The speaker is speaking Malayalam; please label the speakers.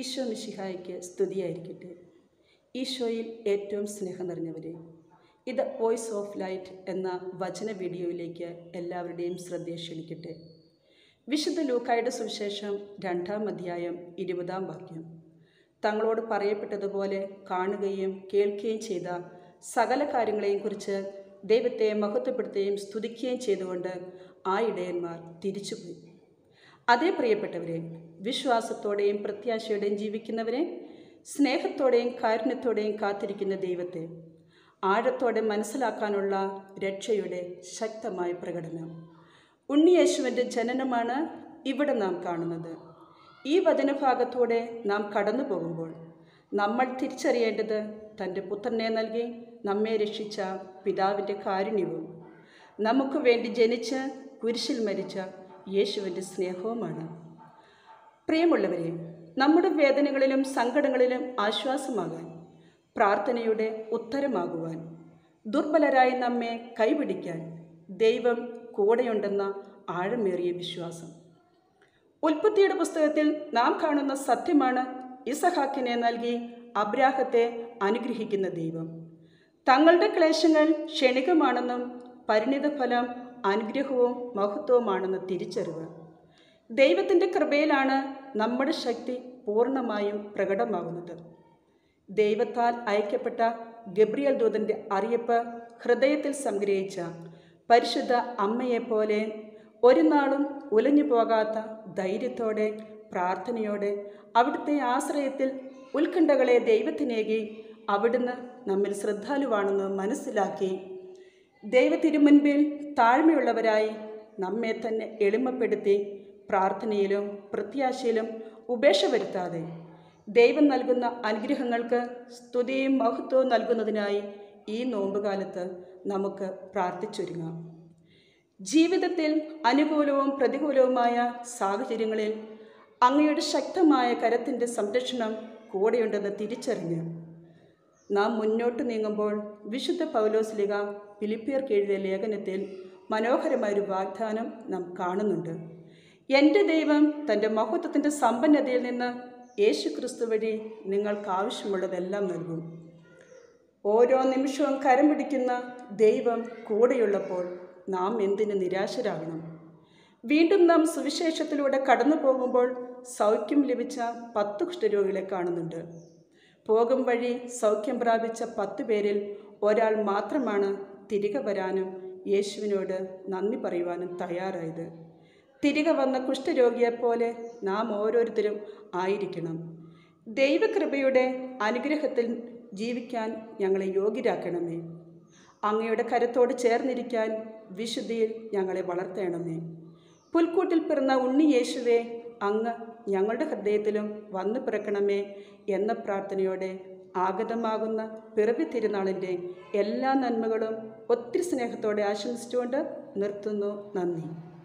Speaker 1: ഈശോ മിശിഹായ്ക്ക് സ്തുതിയായിരിക്കട്ടെ ഈശോയിൽ ഏറ്റവും സ്നേഹം നിറഞ്ഞവരെ ഇത് വോയിസ് ഓഫ് ലൈറ്റ് എന്ന വചന വീഡിയോയിലേക്ക് എല്ലാവരുടെയും ശ്രദ്ധയെ ക്ഷണിക്കട്ടെ വിശുദ്ധ ലൂക്കായുടെ സുവിശേഷം രണ്ടാം അധ്യായം ഇരുപതാം വാക്യം തങ്ങളോട് പറയപ്പെട്ടതുപോലെ കാണുകയും കേൾക്കുകയും ചെയ്ത സകല കാര്യങ്ങളെയും കുറിച്ച് ദൈവത്തെ മഹത്വപ്പെടുത്തുകയും സ്തുതിക്കുകയും ചെയ്തുകൊണ്ട് ആ ഇടയന്മാർ തിരിച്ചുപോയി അതേ പ്രിയപ്പെട്ടവരെ വിശ്വാസത്തോടെയും പ്രത്യാശയോടെയും ജീവിക്കുന്നവരെ സ്നേഹത്തോടെയും കാരുണ്യത്തോടെയും കാത്തിരിക്കുന്ന ദൈവത്തെ ആഴത്തോടെ മനസ്സിലാക്കാനുള്ള രക്ഷയുടെ ശക്തമായ പ്രകടനം ഉണ്ണിയേശുവിൻ്റെ ജനനമാണ് ഇവിടെ നാം കാണുന്നത് ഈ വചനഭാഗത്തൂടെ നാം കടന്നു പോകുമ്പോൾ നമ്മൾ തിരിച്ചറിയേണ്ടത് തൻ്റെ പുത്രനെ നൽകി നമ്മെ രക്ഷിച്ച പിതാവിൻ്റെ കാരുണ്യവും നമുക്ക് വേണ്ടി ജനിച്ച് കുരിശിൽ മരിച്ച യേശുവിൻ്റെ സ്നേഹവുമാണ് പ്രിയമുള്ളവരെ നമ്മുടെ വേദനകളിലും സങ്കടങ്ങളിലും ആശ്വാസമാകാൻ പ്രാർത്ഥനയുടെ ഉത്തരമാകുവാൻ ദുർബലരായി നമ്മെ കൈപിടിക്കാൻ ദൈവം കൂടെയുണ്ടെന്ന ആഴമേറിയ വിശ്വാസം ഉൽപ്പത്തിയുടെ പുസ്തകത്തിൽ നാം കാണുന്ന സത്യമാണ് ഇസഹാക്കിനെ നൽകി അബ്രാഹത്തെ അനുഗ്രഹിക്കുന്ന ദൈവം തങ്ങളുടെ ക്ലേശങ്ങൾ ക്ഷണികമാണെന്നും പരിണിതഫലം അനുഗ്രഹവും മഹത്വവുമാണെന്ന് തിരിച്ചറിവ് ദൈവത്തിൻ്റെ കൃപയിലാണ് നമ്മുടെ ശക്തി പൂർണ്ണമായും പ്രകടമാകുന്നത് ദൈവത്താൽ അയക്കപ്പെട്ട ഗബ്രിയൽ ദൂതൻ്റെ അറിയിപ്പ് ഹൃദയത്തിൽ സംഗ്രഹിച്ച പരിശുദ്ധ അമ്മയെപ്പോലെ ഒരു നാളും ഉലഞ്ഞു പോകാത്ത ധൈര്യത്തോടെ പ്രാർത്ഥനയോടെ അവിടുത്തെ ആശ്രയത്തിൽ ഉത്കണ്ഠകളെ ദൈവത്തിനേകി അവിടുന്ന് നമ്മിൽ ശ്രദ്ധാലുവാണെന്ന് മനസ്സിലാക്കി ദൈവത്തിരുമുൻപിൽ താഴ്മയുള്ളവരായി നമ്മെ തന്നെ എളിമപ്പെടുത്തി പ്രാർത്ഥനയിലും പ്രത്യാശയിലും ഉപേക്ഷ വരുത്താതെ ദൈവം നൽകുന്ന അനുഗ്രഹങ്ങൾക്ക് സ്തുതിയും മഹത്വവും നൽകുന്നതിനായി ഈ നോമ്പുകാലത്ത് നമുക്ക് പ്രാർത്ഥിച്ചൊരുങ്ങാം ജീവിതത്തിൽ അനുകൂലവും പ്രതികൂലവുമായ സാഹചര്യങ്ങളിൽ അങ്ങയുടെ ശക്തമായ കരത്തിൻ്റെ സംരക്ഷണം കൂടെയുണ്ടെന്ന് തിരിച്ചറിഞ്ഞ് നാം മുന്നോട്ട് നീങ്ങുമ്പോൾ വിശുദ്ധ പൗലോസ്ലിക ഫിലിപ്പിയർക്ക് എഴുതിയ ലേഖനത്തിൽ മനോഹരമായൊരു വാഗ്ദാനം നാം കാണുന്നുണ്ട് എൻ്റെ ദൈവം തൻ്റെ മഹത്വത്തിൻ്റെ സമ്പന്നതയിൽ നിന്ന് യേശു ക്രിസ്തു വഴി നിങ്ങൾക്ക് ആവശ്യമുള്ളതെല്ലാം നൽകും ഓരോ നിമിഷവും കരം പിടിക്കുന്ന ദൈവം കൂടെയുള്ളപ്പോൾ നാം എന്തിന് നിരാശരാകണം വീണ്ടും നാം സുവിശേഷത്തിലൂടെ കടന്നു പോകുമ്പോൾ സൗഖ്യം ലഭിച്ച പത്ത് കുഷ്ഠരോഗികളെ കാണുന്നുണ്ട് പോകും വഴി സൗഖ്യം പ്രാപിച്ച പത്ത് പേരിൽ ഒരാൾ മാത്രമാണ് തിരികെ വരാനും യേശുവിനോട് നന്ദി പറയുവാനും തയ്യാറായത് തിരികെ വന്ന കുഷ്ഠരോഗിയെപ്പോലെ നാം ഓരോരുത്തരും ആയിരിക്കണം ദൈവകൃപയുടെ അനുഗ്രഹത്തിൽ ജീവിക്കാൻ ഞങ്ങളെ യോഗ്യരാക്കണമേ അങ്ങയുടെ കരത്തോട് ചേർന്നിരിക്കാൻ വിശുദ്ധിയിൽ ഞങ്ങളെ വളർത്തണമേ പുൽക്കൂട്ടിൽ പിറന്ന ഉണ്ണി യേശുവെ അങ്ങ് ഞങ്ങളുടെ ഹൃദയത്തിലും വന്നു പിറക്കണമേ എന്ന പ്രാർത്ഥനയോടെ ആഗതമാകുന്ന പിറവി തിരുനാളിൻ്റെ എല്ലാ നന്മകളും ഒത്തിരി സ്നേഹത്തോടെ ആശംസിച്ചുകൊണ്ട് നിർത്തുന്നു നന്ദി